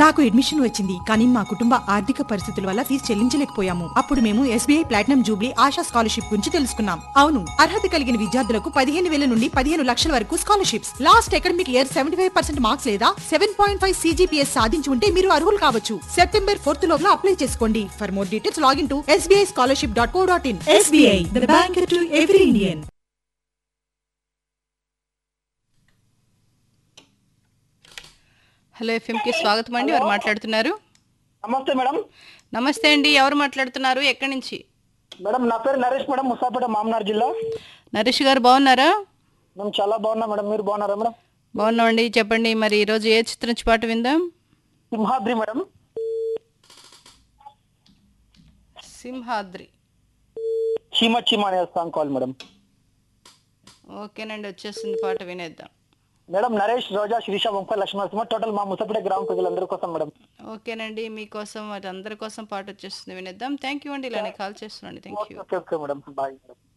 నాకు అడ్మిషన్ వచ్చింది కానీ మా కుటుంబ ఆర్థిక పరిస్థితుల వల్ల ఫీజు చెల్లించలేకపోయాము అప్పుడు మేము SBI platinum jubilee Asha scholarship గురించి తెలుసుకున్నాం అవును అర్హత కలిగిన విద్యార్థులకు పదిహేను వేల నుండి పదిహేను లక్షల వరకు scholarships last academic year seventy five percent marks లేదా సెవెన్ పాయింట్ ఫైవ్ సీజీపీఎస్ సాధించి ఉంటే మీరు అర్హులు కావచ్చు సెప్టెంబర్ ఫోర్త్ లోపల అప్లై చేసుకోండి for more details log in to SBI scholarship dot co dot in SBI the bank to every Indian hello ఎఫ్ఎంకి స్వాగతం అండి ఎవరు మాట్లాడుతున్నారు నమస్తే మేడం నమస్తే అండి ఎవరు మాట్లాడుతున్నారు ఎక్కడి నుంచి మేడం నా పేరు నరేష్ మేడం ముసాపేట మామనార్ జిల్లా నరేష్ గారు బాగున్నారా మేము చాలా బాగున్నాం మేడం మీరు బాగున్నారా మేడం బాగున్నామండి చెప్పండి మరి ఈరోజు ఏ చిత్రం నుంచి పాట విందాం సింహాద్రి మేడం సింహాద్రి చీమ చీమ అనే సాంగ్ కాల్ మేడం ఓకేనండి వచ్చేస్తుంది పాట వినేద్దాం మేడం నరేష్ రోజా శిరీష వంక లక్ష్మణ టోటల్ మా ముసాపేట గ్రామ ప్రజలందరి కోసం మేడం ఓకేనండి మీకోసం మరి అందరి కోసం పాట వచ్చేస్తుంది వినేద్దాం థ్యాంక్ యూ అండి ఇలానే కాల్ చేస్తున్నాండి thank you okay okay madam bye madam